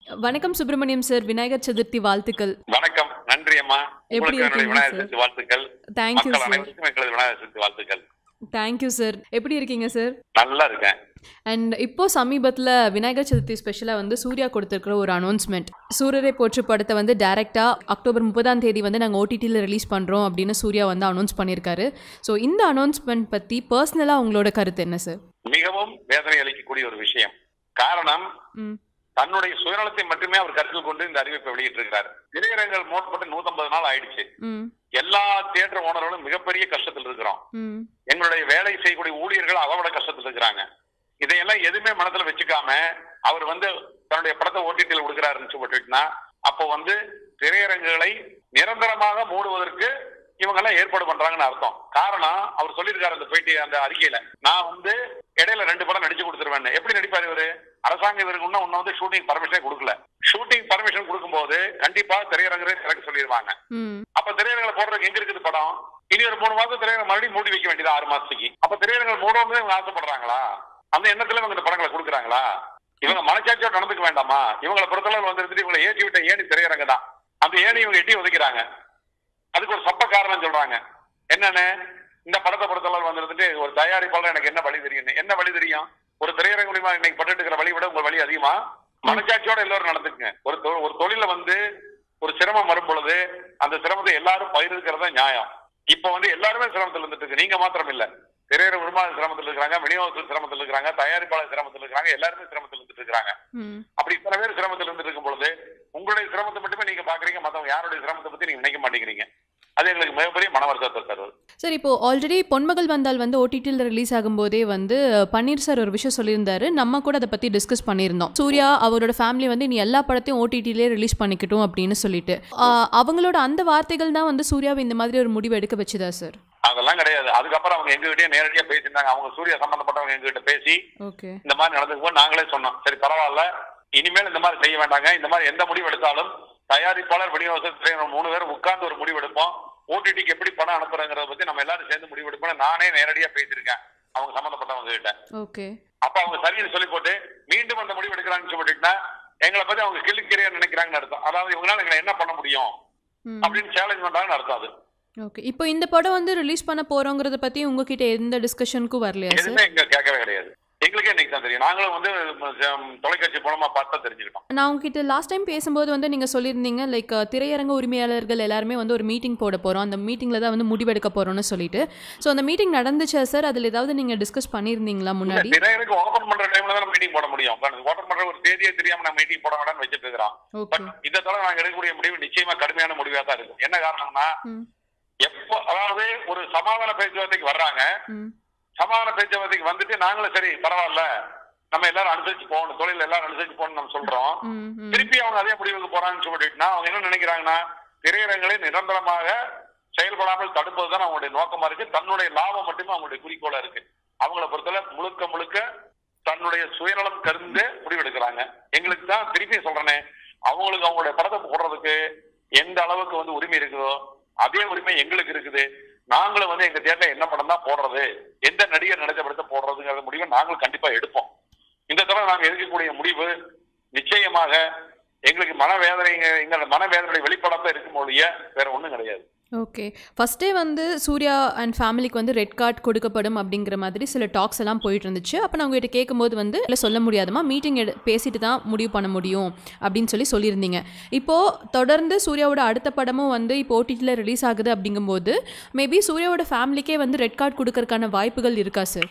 வணக்கம் சுப்பிரமணியம் சார் விநாயகர் சதுர்த்தி வாழ்த்துக்கள் வணக்கம் நன்றி அம்மா எப்படி உங்களுக்கு என்னுடைய இருக்கீங்க விநாயகர் சார்? சதுர்த்தி வாழ்த்துக்கள் தேங்க்யூ மக்கள் சார் அனைவருக்கும் எங்களது விநாயகர் சதுர்த்தி வாழ்த்துக்கள் தேங்க்யூ சார் எப்படி இருக்கீங்க சார் நல்லா இருக்கேன் அண்ட் இப்போ சமீபத்தில் விநாயகர் சதுர்த்தி ஸ்பெஷலாக வந்து சூர்யா கொடுத்துருக்கிற ஒரு அனௌன்ஸ்மெண்ட் சூரியரை போற்று படத்தை வந்து டேரெக்டாக அக்டோபர் முப்பதாம் தேதி வந்து நாங்கள் ஓடிடியில் ரிலீஸ் பண்ணுறோம் அப்படின்னு சூர்யா வந்து அனௌன்ஸ் பண்ணியிருக்காரு ஸோ இந்த அனௌன்ஸ்மெண்ட் பற்றி பர்சனலாக உங்களோட கருத்து என்ன சார் மிகவும் வேதனை அளிக்கக்கூடிய ஒரு விஷயம் காரணம் ம் தன்னுடைய சுயநலத்தை மட்டுமே அவர் கருத்தில் கொண்டு இந்த அறிவிப்பை வெளியிட்டிருக்கிறார் திரையரங்கள் மூடப்பட்டு 150 நாள் ஆயிடுச்சு ம் எல்லா தியேட்டர் ஓனர்களும் மிகப்பெரிய கஷ்டத்தில் இருக்கிறோம் ம் எங்களுடைய வேலை செய்யக்கூடிய ஊழியர்கள் அதை விட கஷ்டத்தில் இருக்கிறாங்க இதையெல்லாம் எதுவுமே மனசுல வச்சுக்காம அவர் வந்து தன்னுடைய படத்தை ஓடிடியில் கொடுக்கிறாருன்னு சொல்லிட்டுனா அப்போ வந்து திரையரங்குகளை நிரந்தரமாக மூடுவதற்கு இவங்க எல்லாம் ஏற்பாடு பண்றாங்கன்னு அர்த்தம் காரணம் அவர் சொல்லியிருக்காரு அந்த பேட்டி அந்த அறிக்கையில நான் வந்து இடையில ரெண்டு படம் நடிச்சு கொடுத்துருவேன் எப்படி நடிப்பாரு இவரு அரசாங்கம் இவருக்கு இன்னும் இன்னும் வந்து ஷூட்டிங் பர்மிஷனே கொடுக்கல ஷூட்டிங் பர்மிஷன் கொடுக்கும்போது கண்டிப்பா திரையரங்கரே திறக்க சொல்லிடுவாங்க ம் அப்ப திரையரங்களை போடுறதுக்கு எங்க இருக்குது படம் இனி ஒரு மூணு மாசம் திரையரங்க மறுபடியும் மூடி வைக்க வேண்டியது ஆறு மாசத்துக்கு அப்ப திரையரங்கள் மூடணும்னு இவங்க ஆசைப்படுறாங்களா அந்த எண்ணத்துல இவங்க இந்த படங்களை கொடுக்குறாங்களா இவங்க மனச்சாட்சியோட நடந்துக்க வேண்டாமா இவங்களை பொறுத்தளவு வந்து இருந்துட்டு இவங்களை ஏற்றி விட்ட ஏணி திரையரங்க தான் அந்த ஏணி இவங்க எட்டி ஒதுக்கிறாங்க அதுக்கு ஒரு சப்ப காரணம் சொல்றாங்க என்னன்னு இந்த படத்தை பொறுத்தளவு வந்து இருந்துட்டு ஒரு தயாரிப்பாளர் எனக்கு என்ன வழி தெரியும் என்ன வழி தெரியும் ஒரு திரையரங்க மூலியமா இன்னைக்கு பட்டு இருக்கிற வழி விட உங்க வழி அதிகமா மனச்சாட்சியோட எல்லாரும் நடந்துக்குங்க ஒரு தொ- ஒரு தொழில வந்து ஒரு சிரமம் வரும் பொழுது அந்த சிரமத்தை எல்லாரும் பகிர்ந்துக்கிறது தான் நியாயம் இப்ப வந்து எல்லாருமே சிரமத்தில் இருந்துட்டு இருக்கு நீங்க மாத்திரம் இல்ல திரையரங்க உரிமையாளர் சிரமத்தில் இருக்கிறாங்க விநியோகத்தில் சிரமத்தில் இருக்கிறாங்க தயாரிப்பாளர் சிரமத்தில் இருக்கிறாங்க எல்லாருமே சிரமத்தில் இருந்துட்டு இருக்காங்க ம் அப்படி இத்தனை பேர் சிரமத்தில் இருந்துட்டு இருக்கும் பொழுது உங்களுடைய சிரமத்தை மட்டுமே நீங்க பாக்குறீங்க மத்தவங்க யாருடைய சிரமத்தை பத்தி நீங்க நினைக்க மாட்டேங்கிறீங்க அது எங்களுக்கு மிகப்பெரிய மன வருத்தத்தை தருது சார் இப்போ ஆல்ரெடி பொன்மகள் வந்தால் வந்து ஓடிடியில் ரிலீஸ் ஆகும்போதே வந்து பன்னீர் சார் ஒரு விஷயம் சொல்லியிருந்தாரு நம்ம கூட அதை பற்றி டிஸ்கஸ் பண்ணியிருந்தோம் சூர்யா அவரோட ஃபேமிலி வந்து நீ எல்லா படத்தையும் ஓடிடிலே ரிலீஸ் பண்ணிக்கட்டும் அப்படின்னு சொல்லிட்டு ஆஹ் அவங்களோட அந்த வார்த்தைகள் தான் வந்து சூர்யாவை இந்த மாதிரி ஒரு முடிவு எடுக்க வச்சுதா சார் அதெல்லாம் கிடையாது அதுக்கப்புறம் அவங்க எங்ககிட்டயே நேரடியா பேசியிருந்தாங்க அவங்க சூர்யா சம்பந்தப்பட்டவங்க எங்ககிட்ட பேசி ஓகே இந்த மாதிரி நடந்துக்கும் நாங்களே சொன்னோம் சரி பரவாயில்ல இனிமேல் இந்த மாதிரி செய்ய வேண்டாங்க இந்த மாதிரி எந்த முடிவு எடுத்தாலும் தயாரிப்பாளர் விநியோகஸ்தர் திரையரங்கம் மூணு பேரும் உட்கார்ந்து ஒரு முடிவு எடுப்போம் ஓடிடிக்கு எப்படி பணம் அனுப்புறங்கிறத பத்தி நம்ம எல்லாரும் சேர்ந்து முடிவு எடுப்போம் நானே நேரடியா பேசியிருக்கேன் அவங்க சம்பந்தப்பட்டவங்க கிட்ட ஓகே அப்ப அவங்க சரின்னு சொல்லி போட்டு மீண்டும் அந்த முடிவு எடுக்கிறாங்கன்னு சொல்லிட்டுனா எங்களை பத்தி அவங்க கிள்ளிக்கிறியா நினைக்கிறாங்கன்னு அர்த்தம் அதாவது இவங்களால எங்களை என்ன பண்ண முடியும் ம் அப்படின்னு சேலஞ்ச் பண்றாங்கன்னு அர்த்தம் அது ஓகே இப்போ இந்த படம் வந்து ரிலீஸ் பண்ண போறோங்கிறத பத்தி உங்ககிட்ட எந்த டிஸ்கஷனுக்கும் வரலையா சார் எதுவுமே எங்க கேட்கவே கிடையாது எங்களுக்கே இன்னைக்கு தான் தெரியும் நாங்களும் வந்து ம், தொலைக்காட்சி மூலமா பார்த்தா தெரிஞ்சுக்கிட்டோம் நான் உங்ககிட்ட லாஸ்ட் டைம் பேசும்போது வந்து நீங்கள் சொல்லியிருந்தீங்க லைக் திரையரங்க உரிமையாளர்கள் எல்லாருமே வந்து ஒரு மீட்டிங் போட போகிறோம் அந்த மீட்டிங்கில் தான் வந்து முடிவெடுக்க போகிறோம்னு சொல்லிட்டு ஸோ அந்த மீட்டிங் நடந்துச்சா சார் அதில் ஏதாவது நீங்கள் டிஸ்கஸ் பண்ணியிருந்தீங்களா முன்னாடி திரையரங்கு ஓபன் பண்ற டைம்ல தான் மீட்டிங் போட முடியும் ஓபன் பண்ற ஒரு தேதியே தெரியாம நான் மீட்டிங் போட வேண்டாம்னு வச்சுட்டு இருக்கிறோம் ஓகே பட் இந்த தடவை நாங்க எடுக்கக்கூடிய முடிவு நிச்சயமா கடுமையான முடிவா தான் இருக்கும் என்ன காரணம்னா ம் எப்போ அதாவது ஒரு சமாதான பேச்சுவார்த்தைக்கு வர்றாங்க ம் சமாதான பேச்சுவார்த்தைக்கு வந்துட்டு நாங்களும் சரி பரவாயில்ல நம்ம எல்லாரும் அனுசரிச்சு போகணும் தொழில் எல்லாரும் அனுசரிச்சு போகணும் நம்ம சொல்றோம் ம் ம் திருப்பி அவங்க அதே முடிவுக்கு போறாங்கன்னு சொல்லிட்டுனா அவங்க என்ன நினைக்கிறாங்கன்னா திரையரங்களை நிரந்தரமாக செயல்படாமல் தடுப்பதுதான் அவங்களுடைய நோக்கமா இருக்கு தன்னுடைய லாபம் மட்டுமே அவங்களுடைய குறிக்கோளா இருக்கு அவங்கள பொறுத்தவரை முழுக்க முழுக்க தன்னுடைய சுயநலம் கருந்து முடிவெடுக்கிறாங்க எங்களுக்கு தான் திருப்பி சொல்றேனே அவங்களுக்கு அவங்களுடைய படத்தை போடுறதுக்கு எந்த அளவுக்கு வந்து உரிமை இருக்குதோ அதே உரிமை எங்களுக்கு இருக்குது நாங்களும் வந்து எங்க தேட்டர்ல என்ன படம் தான் போடுறது எந்த நடிகர் நடிச்ச படத்தை போடுறதுங்கிற முடிவை நாங்களும் கண்டிப்பா எடுப்போம் இந்த தடவை நாங்க எடுக்கக்கூடிய முடிவு நிச்சயமாக எங்களுக்கு மனவேதனைங்க எங்களோட மனவேதனை வெளிப்படத்தை இருக்கும் ஒழிய வேற ஒண்ணும் கிடையாது ஓகே ஃபஸ்ட்டே வந்து சூர்யா அண்ட் ஃபேமிலிக்கு வந்து ரெட் கார்டு கொடுக்கப்படும் அப்படிங்கிற மாதிரி சில டாக்ஸ் எல்லாம் போயிட்டு இருந்துச்சு அப்போ நான் உங்ககிட்ட கேட்கும்போது வந்து இல்லை சொல்ல முடியாதுமா மீட்டிங் எடு பேசிட்டு தான் முடிவு பண்ண முடியும் அப்படின்னு சொல்லி சொல்லியிருந்தீங்க இப்போது தொடர்ந்து சூர்யாவோட அடுத்த படமும் வந்து இப்போ ஓடிடியில் ரிலீஸ் ஆகுது அப்படிங்கும்போது மேபி சூர்யாவோட ஃபேமிலிக்கே வந்து ரெட் கார்டு கொடுக்கறதுக்கான வாய்ப்புகள் இருக்கா சார்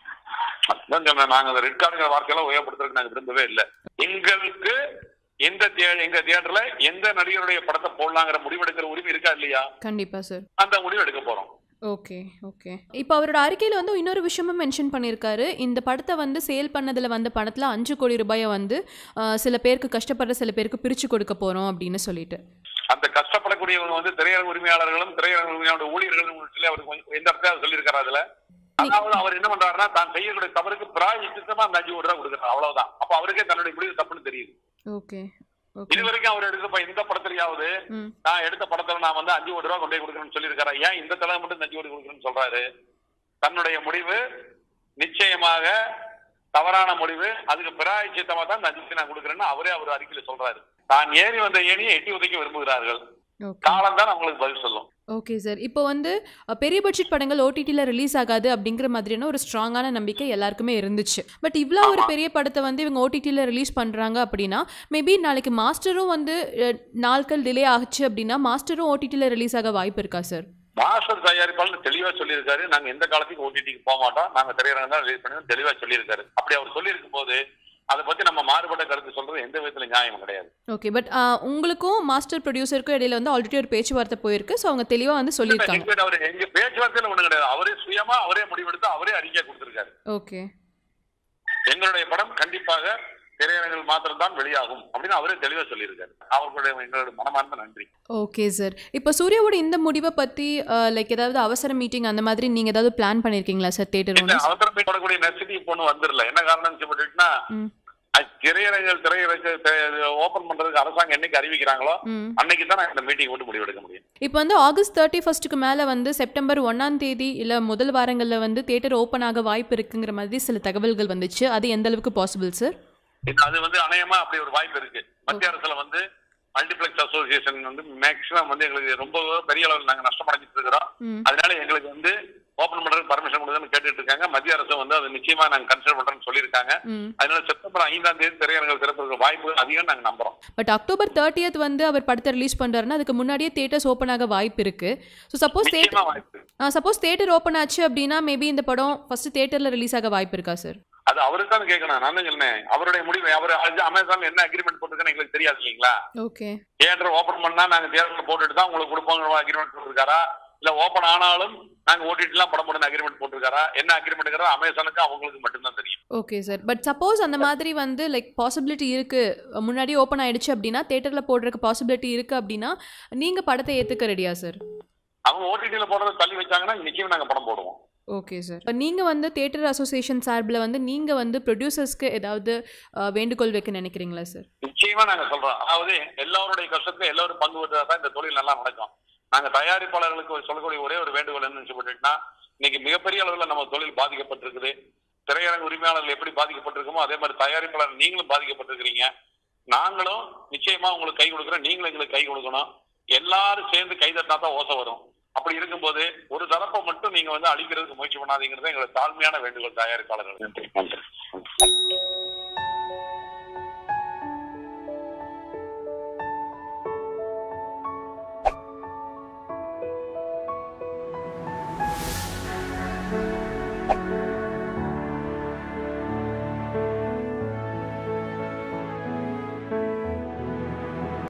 அதான் சொன்னேன் நாங்க அந்த ரெட் கார்டுங்கிற வார்த்தையெல்லாம் உபயோகப்படுத்துறதுக்கு நாங்க விரும்பவே இல்லை எங்களுக்கு எந்த தியே- எங்க தியேட்டர்ல எந்த நடிகருடைய படத்தை போடலாங்கிற முடிவெடுக்கிற உரிமை இருக்கா இல்லையா கண்டிப்பாக சார் அந்த முடிவு எடுக்க போறோம் ஓகே ஓகே இப்போ அவரோட அறிக்கையில் வந்து இன்னொரு விஷயமும் மென்ஷன் பண்ணியிருக்காரு இந்த படத்தை வந்து சேல் பண்ணதில் வந்த பணத்தில் அஞ்சு கோடி ரூபாயை வந்து ஆஹ், சில பேருக்கு கஷ்டப்படுற சில பேருக்கு பிரித்து கொடுக்க போகிறோம் அப்படின்னு சொல்லிட்டு அந்த கஷ்டப்படக்கூடியவங்க வந்து திரையரங்க உரிமையாளர்களும் திரையரங்க உரிமையாளர் ஊழியர்களும் சொல்லி அவருக்கு கொஞ்சம் எந்த இடத்துல சொல்லியிருக்காரு அதுல அதாவது அவர் என்ன பண்றாருன்னா தான் செய்யக்கூடிய தவறுக்கு பிராயச்சித்தமா அந்த அஞ்சு கோடி ரூபாய் கொடுக்குறாரு அவ்வளவுதான் அப்ப அவருக்கே தன்னுடைய முடிவு தப்புன்னு தெரியுது ஓகே ஓகே இது வரைக்கும் அவர் எடுத்த எந்த படத்துலயாவது ம் நான் எடுத்த படத்துல நான் வந்து அஞ்சு கோடி ரூபாய் கொண்டு போய் கொடுக்குறேன்னு சொல்லியிருக்காரா ஏன் இந்த தடவை மட்டும் இந்த அஞ்சு கோடி கொடுக்குறேன்னு சொல்றாரு தன்னுடைய முடிவு நிச்சயமாக தவறான முடிவு அதுக்கு பிராயச்சித்தமா தான் இந்த அஞ்சு நான் கொடுக்குறேன்னு அவரே அவர் அறிக்கையில சொல்றாரு தான் ஏறி வந்த ஏணியை எட்டி உதைக்க விரும்புகிறார்கள் ஓகே காலம் தான் அவங்களுக்கு பதில் சொல்லும் ஓகே சார் இப்போ வந்து அஹ், பெரிய பட்ஜெட் படங்கள் ஓடிடியில் ரிலீஸ் ஆகாது அப்படிங்கிற மாதிரியான ஒரு ஸ்ட்ராங்கான நம்பிக்கை எல்லாருக்குமே இருந்துச்சு பட் இவ்வளோ ஒரு ஆமா. பெரிய படத்தை வந்து இவங்க ஓடிடியில் ரிலீஸ் பண்ணுறாங்க அப்படின்னா மேபி நாளைக்கு மாஸ்டரும் வந்து அஹ், நாட்கள் டிலே ஆச்சு அப்படின்னா மாஸ்டரும் ஓடிடியில் ரிலீஸ் ஆக வாய்ப்பு இருக்கா சார் மாஸ்டர் தயாரிப்பாளர் தெளிவா சொல்லியிருக்காரு நாங்க எந்த காலத்துக்கு ஓடிடிக்கு போக மாட்டோம் நாங்க திரையரங்கம் தான் ரிலீஸ் பண்ணி தெளிவா சொல்லியிருக்காரு அப்படி அவர் சொல்லியிருக்கும் போது அதை பத்தி நம்ம மாறுபட்ட கருத்து சொல்றது எந்த விதத்துல நியாயம் கிடையாது ஓகே பட் உங்களுக்கும் மாஸ்டர் ப்ரொடியூசருக்கும் இடையில வந்து ஆல்ரெடி ஒரு பேச்சுவார்த்தை போயிருக்கு ஸோ அவங்க தெளிவாக வந்து சொல்லியிருக்காங்க எங்க அவரு எங்க பேச்சுவார்த்தையில ஒண்ணு கிடையாது அவரே சுயமா அவரே முடிவெடுத்து அவரே அறிக்கை கொடுத்திருக்காரு ஓகே எங்களுடைய படம் கண்டிப்பாக திரையரங்கில் மாத்திரம்தான் வெளியாகும் அப்படின்னு அவரே தெளிவா சொல்லியிருக்காரு அவர்களுடைய எங்களுடைய மனமார்ந்த நன்றி ஓகே சார் இப்போ சூர்யாவோட இந்த முடிவை பற்றி லைக் ஏதாவது அவசர மீட்டிங் அந்த மாதிரி நீங்கள் ஏதாவது பிளான் பண்ணியிருக்கீங்களா சார் தேட்டர் இந்த ஓனர்ஸ் அவசரம் போடக்கூடிய நெசிட்டி இப்போ ஒன்றும் வந்துடல என்ன காரணம் சொல்லிட்டுன்னா ம் அது திரையரங்கில் திரையரங்கு ஓபன் பண்றதுக்கு அரசாங்கம் என்னைக்கு அறிவிக்கிறாங்களோ ம் அன்னைக்கு தான் நான் இந்த மீட்டிங் விட்டு முடிவெடுக்க முடியும் இப்போ வந்து ஆகஸ்ட் தேர்ட்டி ஃபர்ஸ்ட்டுக்கு மேலே வந்து செப்டம்பர் ஒன்றாம் தேதி இல்லை முதல் வாரங்களில் வந்து தேட்டர் ஓப்பன் ஆக வாய்ப்பு இருக்குங்கிற மாதிரி சில தகவல்கள் வந்துச்சு அது எந்த அளவுக்கு பாசிபிள் சார் இது அது வந்து அநேகமா அப்படி ஒரு வாய்ப்பு இருக்கு மத்திய அரசுல வந்து மல்டிபிளெக்ஸ் அசோசியேஷன் வந்து மேக்சிமம் வந்து எங்களுக்கு ரொம்ப பெரிய அளவில் நாங்க நஷ்டம் அடைஞ்சிட்டு இருக்கிறோம் ம் அதனால எங்களுக்கு வந்து ஓபன் பண்றதுக்கு பர்மிஷன் கொடுங்கன்னு கேட்டுட்டு இருக்காங்க மத்திய அரசு வந்து அது நிச்சயமா நாங்க கன்சிடர் பண்றோம்னு சொல்லியிருக்காங்க ம் அதனால செப்டம்பர் ஐந்தாம் தேதி திரையரங்கள் திறப்பதற்கு வாய்ப்பு அதிகம் நாங்க நம்புறோம் பட் அக்டோபர் தேர்ட்டியத் வந்து அவர் படத்தை ரிலீஸ் பண்ணுறாருன்னா அதுக்கு முன்னாடியே தேட்டர்ஸ் ஓப்பன் ஆக வாய்ப்பு இருக்கு ஸோ சப்போஸ் நிச்சயமா தேட்டர் வாய்ப்பு சப்போஸ் தேட்டர் ஓப்பன் ஆச்சு அப்படின்னா மேபி இந்த படம் ஃபர்ஸ்ட் தேட்டரில் ரிலீஸ் ஆக வாய்ப்பு இருக்கா சார் அது அவருக்கு தான் கேட்கணும் நான் தான் சொன்னேன் அவருடைய முடிவு அவர் அமேசான்ல என்ன அக்ரிமெண்ட் போட்டுருக்கான்னு எங்களுக்கு தெரியாது இல்லைங்களா ஓகே தியேட்டர் ஓபன் பண்ணா நாங்க தியேட்டர்ல போட்டுட்டு தான் உங்களுக்கு கொடுப்போங்கிற அக்ரிமெண்ட் போட்டிருக்காரா இல்ல ஓபன் ஆனாலும் நாங்க ஓட்டிட்டு எல்லாம் படம் போட்டு அக்ரிமெண்ட் போட்டிருக்காரா என்ன அக்ரிமெண்ட் அமேசானுக்கு அவங்களுக்கு மட்டும்தான் தெரியும் ஓகே சார் பட் சப்போஸ் அந்த மாதிரி வந்து லைக் பாசிபிலிட்டி இருக்கு முன்னாடி ஓப்பன் ஆயிடுச்சு அப்படின்னா தேட்டரில் போடுறதுக்கு பாசிபிலிட்டி இருக்கு அப்படின்னா நீங்க படத்தை ஏத்துக்க ரெடியா சார் அவங்க ஓடிடியில போடுறத தள்ளி வச்சாங்கன்னா நிச்சயம் நாங்க படம் போடுவோம் ஓகே சார் இப்போ நீங்கள் வந்து தேட்டர் அசோசியேஷன் சார்பில் வந்து நீங்கள் வந்து ப்ரொடியூசர்ஸ்க்கு ஏதாவது அஹ், வேண்டுகோள் வைக்க நினைக்கிறீங்களா சார் நிச்சயமா நாங்க சொல்றோம் அதாவது எல்லாருடைய கஷ்டத்துல எல்லாரும் பங்கு பெற்றா தான் இந்த தொழில் நல்லா நடக்கும் நாங்க தயாரிப்பாளர்களுக்கு ஒரு சொல்லக்கூடிய ஒரே ஒரு வேண்டுகோள் என்னன்னு சொல்லிட்டுனா இன்னைக்கு மிகப்பெரிய அளவுல நம்ம தொழில் பாதிக்கப்பட்டிருக்குது திரையரங்கு உரிமையாளர்கள் எப்படி பாதிக்கப்பட்டிருக்கோமோ அதே மாதிரி தயாரிப்பாளர் நீங்களும் பாதிக்கப்பட்டிருக்கிறீங்க நாங்களும் நிச்சயமா உங்களுக்கு கை கொடுக்குறோம் நீங்களும் எங்களுக்கு கை கொடுக்கணும் எல்லாரும் சேர்ந்து கை தட்டினா தான் ஓசை வரும் அப்படி இருக்கும்போது ஒரு தரப்பை மட்டும் நீங்க வந்து அழிக்கிறதுக்கு முயற்சி பண்ணாதீங்கிறது எங்களோட தாழ்மையான வேண்டுகோள் தயாரிப்பாளர்கள் நன்றி நன்றி